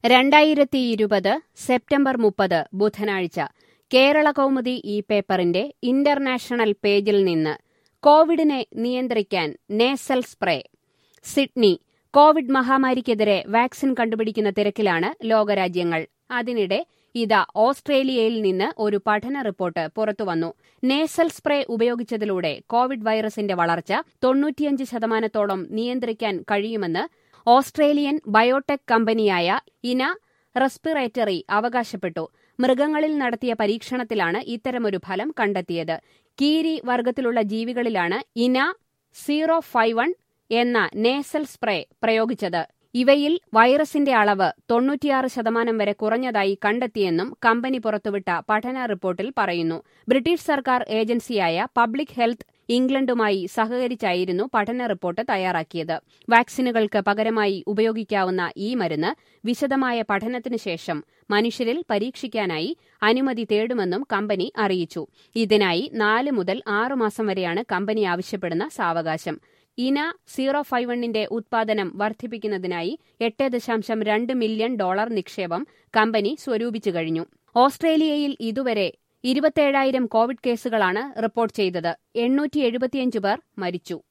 രണ്ടായിരത്തി ഇരുപത് സെപ്റ്റംബർ മുപ്പത് ബുധനാഴ്ച കേരള കൗമുദി ഈ പേപ്പറിന്റെ ഇന്റർനാഷണൽ പേജിൽ നിന്ന് കോവിഡിനെ നിയന്ത്രിക്കാൻ നേസൽ സ്പ്രേ സിഡ്നി കോവിഡ് മഹാമാരിക്കെതിരെ വാക്സിൻ കണ്ടുപിടിക്കുന്ന തിരക്കിലാണ് ലോകരാജ്യങ്ങൾ അതിനിടെ ഇതാ ഓസ്ട്രേലിയയിൽ നിന്ന് ഒരു പഠന റിപ്പോർട്ട് പുറത്തുവന്നു നേസൽ സ്പ്രേ ഉപയോഗിച്ചതിലൂടെ കോവിഡ് വൈറസിന്റെ വളർച്ച തൊണ്ണൂറ്റിയഞ്ച് ശതമാനത്തോളം നിയന്ത്രിക്കാൻ കഴിയുമെന്ന് ഓസ്ട്രേലിയൻ ബയോടെക് കമ്പനിയായ ഇന റെസ്പിറേറ്ററി അവകാശപ്പെട്ടു മൃഗങ്ങളിൽ നടത്തിയ പരീക്ഷണത്തിലാണ് ഇത്തരമൊരു ഫലം കണ്ടെത്തിയത് കീരി വർഗത്തിലുള്ള ജീവികളിലാണ് ഇന സീറോ ഫൈവ് വൺ എന്ന നേസൽ സ്പ്രേ പ്രയോഗിച്ചത് ഇവയിൽ വൈറസിന്റെ അളവ് തൊണ്ണൂറ്റിയാറ് ശതമാനം വരെ കുറഞ്ഞതായി കണ്ടെത്തിയെന്നും കമ്പനി പുറത്തുവിട്ട പഠന റിപ്പോർട്ടിൽ പറയുന്നു ബ്രിട്ടീഷ് സർക്കാർ ഏജൻസിയായ പബ്ലിക് ഹെൽത്ത് ഇംഗ്ലണ്ടുമായി സഹകരിച്ചായിരുന്നു പഠന റിപ്പോർട്ട് തയ്യാറാക്കിയത് വാക്സിനുകൾക്ക് പകരമായി ഉപയോഗിക്കാവുന്ന ഈ മരുന്ന് വിശദമായ പഠനത്തിനു ശേഷം മനുഷ്യരിൽ പരീക്ഷിക്കാനായി അനുമതി തേടുമെന്നും കമ്പനി അറിയിച്ചു ഇതിനായി നാല് മുതൽ ആറ് മാസം വരെയാണ് കമ്പനി ആവശ്യപ്പെടുന്ന സാവകാശം ഇന സീറോ ഫൈവ് വണ്ണിന്റെ ഉത്പാദനം വർദ്ധിപ്പിക്കുന്നതിനായി എട്ട് ദശാംശം രണ്ട് മില്യൺ ഡോളർ നിക്ഷേപം കമ്പനി സ്വരൂപിച്ചു കഴിഞ്ഞു ഓസ്ട്രേലിയയിൽ ഇതുവരെ ഇരുപത്തേഴായിരം കോവിഡ് കേസുകളാണ് റിപ്പോർട്ട് ചെയ്തത് എണ്ണൂറ്റി എഴുപത്തിയഞ്ച് പേർ മരിച്ചു